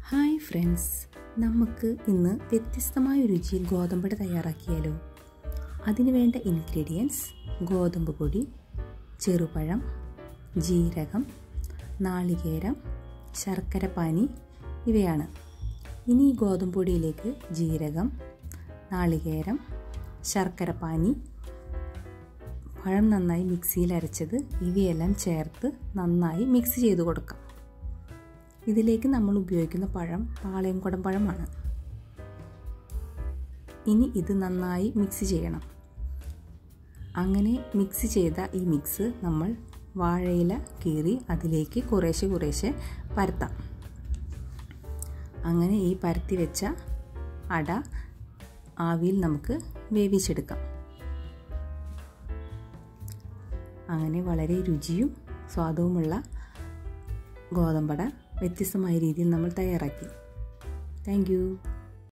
hi friends നമുക്ക് ഇന്ന് വ്യത്യസ്തമായ രുചിയിൽ ഗോതമ്പട തയ്യാറാക്കിയാലോ അതിന് വേണ്ട ഇൻഗ്രീഡിയൻസ് ഗോതമ്പ് പൊടി ചെറുപഴം ജീരകം നാളികേരം ശർക്കര പാനി ഇവയാണ് ഇനി ഈ ഗോതമ്പ് പൊടിയിലേക്ക് ജീരകം നാളികേരം ശർക്കര പാനി പഴം നന്നായി മിക്സിയിൽ അരച്ചത് ഇവയെല്ലാം ചേർത്ത് നന്നായി മിക്സ് ചെയ്ത് കൊടുക്കാം ഇതിലേക്ക് നമ്മൾ ഉപയോഗിക്കുന്ന പഴം പാളയംകുടം പഴമാണ് ഇനി ഇത് നന്നായി മിക്സ് ചെയ്യണം അങ്ങനെ മിക്സ് ചെയ്ത ഈ മിക്സ് നമ്മൾ വാഴയില കീറി അതിലേക്ക് കുറേശ്ശെ കുറേശ്ശെ പരത്താം അങ്ങനെ ഈ പരത്തി വെച്ച അട ആവിയിൽ നമുക്ക് വേവിച്ചെടുക്കാം അങ്ങനെ വളരെ രുചിയും സ്വാദവുമുള്ള ഗോതമ്പട വ്യത്യസ്തമായ രീതിയിൽ നമ്മൾ തയ്യാറാക്കി താങ്ക്